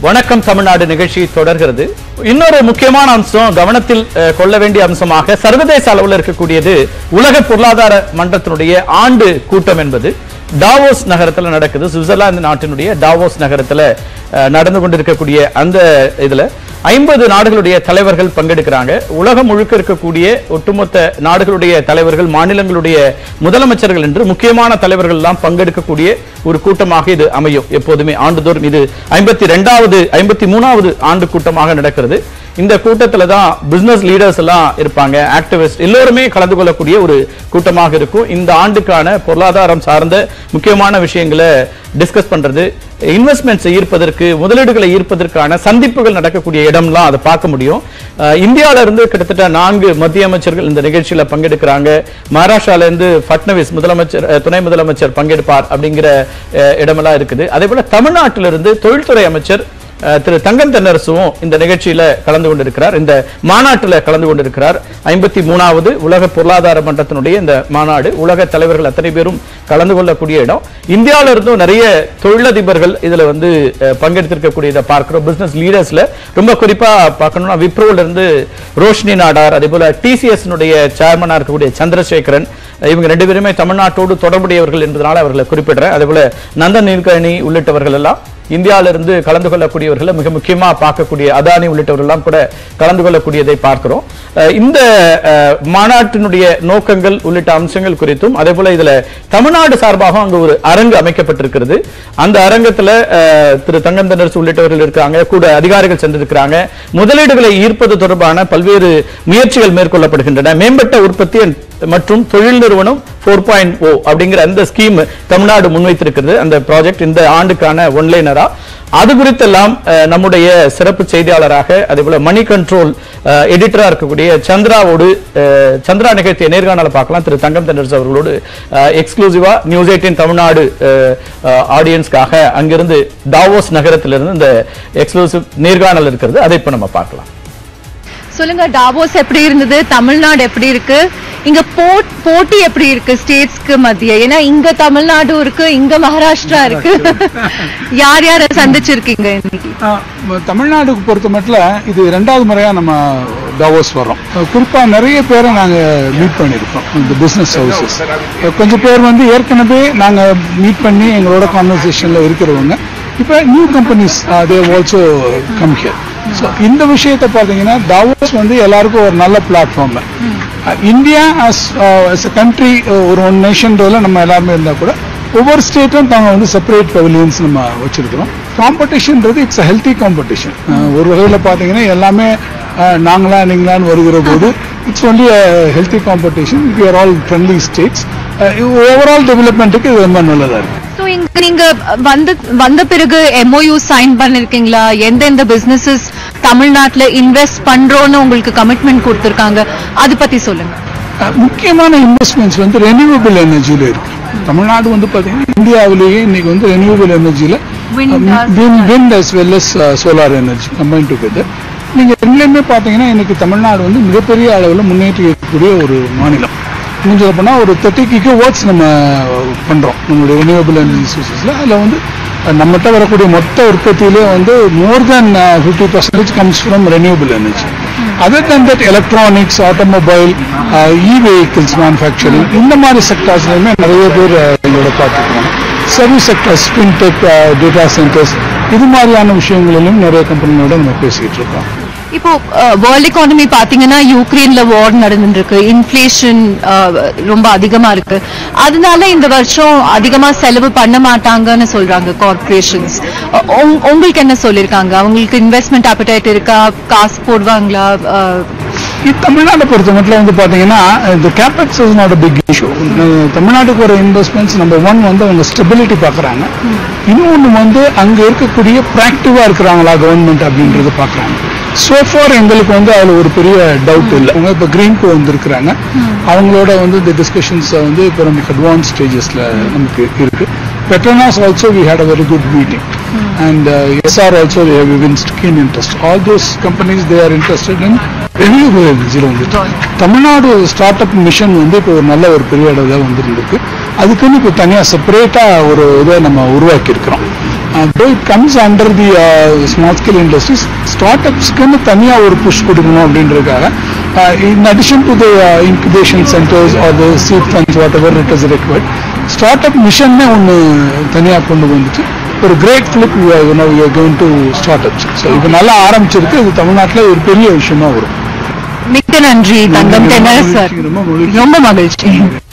வணக்கம் தமிழ்நாடு நிகழ்ச்சி தொடர்கிறது இன்னொரு முக்கியமான அம்சம் கவனத்தில் அஹ், கொள்ள வேண்டிய அம்சமாக சர்வதேச அளவில் இருக்கக்கூடியது உலக பொருளாதார மன்றத்தினுடைய ஆண்டு கூட்டம் என்பது டாவோஸ் நகரத்துல நடக்குது சுவிட்சர்லாந்து நாட்டினுடைய டாவோஸ் நகரத்துல அஹ், நடந்து கொண்டிருக்கக்கூடிய அந்த இதுல ஐம்பது நாடுகளுடைய தலைவர்கள் பங்கெடுக்கிறாங்க உலகம் முழுக்க இருக்கக்கூடிய ஒட்டுமொத்த நாடுகளுடைய தலைவர்கள் மாநிலங்களுடைய முதலமைச்சர்கள் என்று முக்கியமான தலைவர்கள் எல்லாம் பங்கெடுக்கக்கூடிய ஒரு கூட்டமாக இது அமையும் எப்போதுமே ஆண்டுதோறும் இது ஐம்பத்தி ரெண்டாவது ஐம்பத்தி மூணாவது ஆண்டு கூட்டமாக நடக்கிறது இந்த கூட்டத்துல தான் பிசினஸ் லீடர்ஸ் எல்லாம் இருப்பாங்க ஆக்டிவிஸ்ட் எல்லோருமே கலந்து கொள்ளக்கூடிய ஒரு கூட்டமாக இருக்கும் இந்த ஆண்டுக்கான பொருளாதாரம் சார்ந்த முக்கியமான விஷயங்களை டிஸ்கஸ் பண்றது இன்வெஸ்ட்மெண்ட்ஸ் ஈர்ப்பதற்கு முதலீடுகளை ஈர்ப்பதற்கான சந்திப்புகள் நடக்கக்கூடிய இடம்லாம் அதை பார்க்க முடியும் அஹ் இந்தியால இருந்து கிட்டத்தட்ட நான்கு மத்திய அமைச்சர்கள் இந்த நிகழ்ச்சியில பங்கெடுக்கிறாங்க மகாராஷ்டிரால இருந்து ஃபட்னவிஸ் முதலமைச்சர் அஹ், துணை முதலமைச்சர் பங்கெடுப்பார் அப்படிங்கிற அஹ், இடமெல்லாம் இருக்குது அதே போல தமிழ்நாட்டிலிருந்து தொழில்துறை அமைச்சர் அஹ், திரு தங்கம் தென்னரசும் இந்த நிகழ்ச்சியில கலந்து கொண்டிருக்கிறார் இந்த மாநாட்டில் கலந்து கொண்டிருக்கிறார் ஐம்பத்தி மூணாவது உலக பொருளாதார மன்றத்தினுடைய இந்த மாநாடு உலக தலைவர்கள் அத்தனை பேரும் கலந்து கொள்ளக்கூடிய இடம் இந்தியாவில இருந்தும் நிறைய தொழிலதிபர்கள் இதுல வந்து அஹ், பங்கெடுத்திருக்கக்கூடியதை பார்க்கிறோம் பிசினஸ் லீடர்ஸ்ல ரொம்ப குறிப்பா பார்க்கணும்னா விப்ரோல இருந்து ரோஷினி நாடார் அதே போல டிசிஎஸ் சேர்மனா இருக்கக்கூடிய சந்திரசேகரன் இவங்க ரெண்டு பேருமே தமிழ்நாட்டோடு தொடர்புடையவர்கள் என்பதனால அவர்களை குறிப்பிடுறேன் அதே போல நந்தன் நீர்கணி உள்ளிட்டவர்கள் எல்லாம் இந்தியாவில இருந்து கலந்து கொள்ளக்கூடியவர்களை மிக முக்கியமா பார்க்கக்கூடிய அதானி உள்ளிட்டவர்கள் எல்லாம் கூட கலந்து கொள்ளக்கூடியதை பார்க்கிறோம் அஹ் இந்த அஹ், மாநாட்டினுடைய நோக்கங்கள் உள்ளிட்ட அம்சங்கள் குறித்தும் அதே போல இதுல தமிழ்நாடு சார்பாக அங்க ஒரு அரங்கு அமைக்கப்பட்டிருக்கிறது அந்த அரங்கத்துல அஹ், திரு தங்கந்தனரசு உள்ளிட்டவர்கள் இருக்காங்க கூட அதிகாரிகள் சென்றிருக்கிறாங்க முதலீடுகளை ஈர்ப்பது தொடர்பான பல்வேறு முயற்சிகள் மேற்கொள்ளப்படுகின்றன மேம்பட்ட உற்பத்தி மற்றும் தொழில் நிறுவனம் ஃபோர் பாயிண்ட் ஓ அப்படிங்கிற அந்த ஸ்கீம் தமிழ்நாடு முன்வைத்திருக்கிறது அந்த ப்ராஜெக்ட் இந்த ஆண்டுக்கான ஒன்லைனரா அது குறித்தெல்லாம் அஹ், நம்முடைய சிறப்பு செய்தியாளராக அதே போல மணி கண்ட்ரோல் எடிட்டரா இருக்கக்கூடிய சந்திராவோடு அஹ், சந்திரா நிகழ்த்திய நேர்காணலை பார்க்கலாம் திரு தங்கம் தென்னரசு அவர்களோடு எக்ஸ்க்ளூசிவா நியூஸ் எயிட்டின் தமிழ்நாடு ஆடியன்ஸ்க்காக அங்கிருந்து டாவோஸ் நகரத்திலிருந்து இந்த எக்ஸ்க்ளூசிவ் நேர்காணல் இருக்கிறது அதை இப்ப நம்ம பார்க்கலாம் சொல்லுங்க டாவோஸ் எப்படி இருந்தது தமிழ்நாடு எப்படி இருக்கு இங்க போட்- போட்டி எப்படி இருக்கு ஸ்டேட்ஸ்க்கு மத்திய ஏன்னா இங்க தமிழ்நாடு இருக்கு இங்க மகாராஷ்டிரா இருக்கு யார் யார சந்திச்சிருக்கீங்க இன்னைக்கு ஆ, ம- தமிழ்நாடுக்கு பொறுத்த மட்டும் இது ரெண்டாவது முறையா நம்ம டாவோஸ் வர்றோம் அஹ் குறிப்பா நிறைய பேரை நாங்க மீட் பண்ணியிருக்கோம் இந்த பிசினஸ் ஹவுசஸ் கொஞ்சம் பேர் வந்து ஏற்கனவே நாங்க மீட் பண்ணி எங்களோட கான்வர்சேஷன்ல இருக்கிறவங்க இப்போ new companies they also come here so இந்த விஷயத்தை பார்த்தீங்கன்னா டாவோஸ் வந்து எல்லாருக்கும் ஒரு நல்ல platform India as a country ஒரு ஒன் நேஷன்றதுல நம்ம எல்லாருமே இருந்தால் கூட ஒவ்வொரு ஸ்டேட்டும் தாங்க வந்து செப்பரேட் பவிலியன்ஸ் நம்ம வச்சிருக்கிறோம் காம்படிஷன்ன்றது இட்ஸ் அ ஹெல்த்தி காம்படிஷன் ஒரு வகையில் பார்த்தீங்கன்னா எல்லாமே அஹ், நாங்களா நீங்களான்னு வருகிற போது it's only healthy competition we are all friendly states overall டெவலப்மெண்ட்டுக்கு இது ரொம்ப நல்லதாக இருக்கு ஸோ இங்க நீங்க வந்து வந்த பிறகு எம்ஓயூ சைன் பண்ணிருக்கீங்களா எந்தெந்த பிசினஸஸ் தமிழ்நாட்டுல இன்வெஸ்ட் பண்றோம்னு உங்களுக்கு கமிட்மெண்ட் கொடுத்திருக்காங்க அது பத்தி சொல்லுங்க அஹ், முக்கியமான இன்வெஸ்ட்மெண்ட்ஸ் வந்து ரெனியூவபிள் எனர்ஜியில் இருக்கு தமிழ்நாடு வந்து பார்த்தீங்கன்னா இந்தியாவிலேயே இன்னைக்கு வந்து ரெனியூவபிள் எனர்ஜியில் Wind as wind as well as solar energy combine together நீங்க ரெண்டுலையுமே பார்த்தீங்கன்னா இன்னைக்கு தமிழ்நாடு வந்து மிகப்பெரிய அளவில் முன்னேற்றி இருக்கக்கூடிய ஒரு மாநிலம் இன்னும் சொல்ல போனால் ஒரு தேர்ட்டி கிகோ வேர்ட்ஸ் நம்ம பண்றோம் நம்மளுடைய ரெனியூவபிள் எனர்ஜி சோர்சஸில் அதில் வந்து அஹ், நம்மகிட்ட வரக்கூடிய மொத்த உற்பத்தியிலே வந்து more then fifty percentage comes from renewable energy other than that electronics automobile E vehicles manufacturing இந்த மாதிரி செக்டார்ஸ்லையுமே நிறைய பேர் அஹ், எங்களோட பார்த்துருக்காங்க service sectors fintech data centres இது மாதிரியான விஷயங்களிலும் நிறைய கம்பெனிகளோட நம்ம பேசிட்டு இருக்கோம் இப்போ வேர்ல்ட் எக்கானமி பாத்தீங்கன்னா யூக்ரைன்ல வார் நடந்துட்டு இருக்கு இன்ஃபிளேஷன் ரொம்ப அதிகமா இருக்கு அதனால இந்த வருஷம் அதிகமா செலவு பண்ண மாட்டாங்கன்னு சொல்றாங்க கார்பரேஷன்ஸ் உங்களுக்கு என்ன சொல்லிருக்காங்க அவங்களுக்கு இன்வெஸ்ட்மெண்ட் appetite இருக்கா காசு போடுவாங்களா அஹ், இது தமிழ்நாட்டை பொறுத்த மட்டும் வந்து பார்த்தீங்கன்னா இந்த capex is not big issue தமிழ்நாட்டுக்கு வர இன்வெஸ்ட்மெண்ட்ஸ் நம்பர் ஒன் வந்து அவங்க ஸ்டெபிலிட்டி பார்க்குறாங்க இன்னொன்று வந்து அங்கே இருக்கக்கூடிய ப்ராக்டிவாக இருக்கிறாங்களா கவர்மெண்ட் அப்படின்றத பார்க்குறாங்க சோஃபார் எங்களுக்கு வந்து அதில் ஒரு பெரிய டவுட் இல்லை அவங்க இப்போ கிரீன்கோ வந்திருக்கிறாங்க அவங்களோட வந்து இந்த டிஸ்கஷன்ஸ் வந்து இப்போ நமக்கு அட்வான்ஸ் ஸ்டேஜஸில் நமக்கு இருக்கு Petronas also we had a very good meeting and uh, SR also they have evinced keen interest. All those companies they are interested in renewable energy வந்துட்டு தமிழ்நாடு ஸ்டார்ட் அப் மிஷன் வந்து இப்போ ஒரு நல்ல ஒரு பெரிய அளவில் வந்துருக்கு அதுக்குன்னு இப்போ தனியாக செப்பரேட்டாக ஒரு இதை நம்ம உருவாக்கி இருக்கிறோம் though it comes under the small scale industries start அப்ஸ்க்குன்னு தனியாக ஒரு புஷ் கொடுக்கணும் அப்படின்றதுக்காக in addition to the incubation centres or the seed funds whatever it is required start up மிஷன்னே ஒன்று தனியாக கொண்டு வந்துட்டு ஒரு great flip going to start ups so இப்போ நல்லா ஆரம்பிச்சிருக்கு இது தமிழ்நாட்டில் ஒரு பெரிய விஷயமா வரும் மிக்க நன்றி தங்கம் தென்னரசு சார் ரொம்ப மகிழ்ச்சி. ரொம்ப மகிழ்ச்சி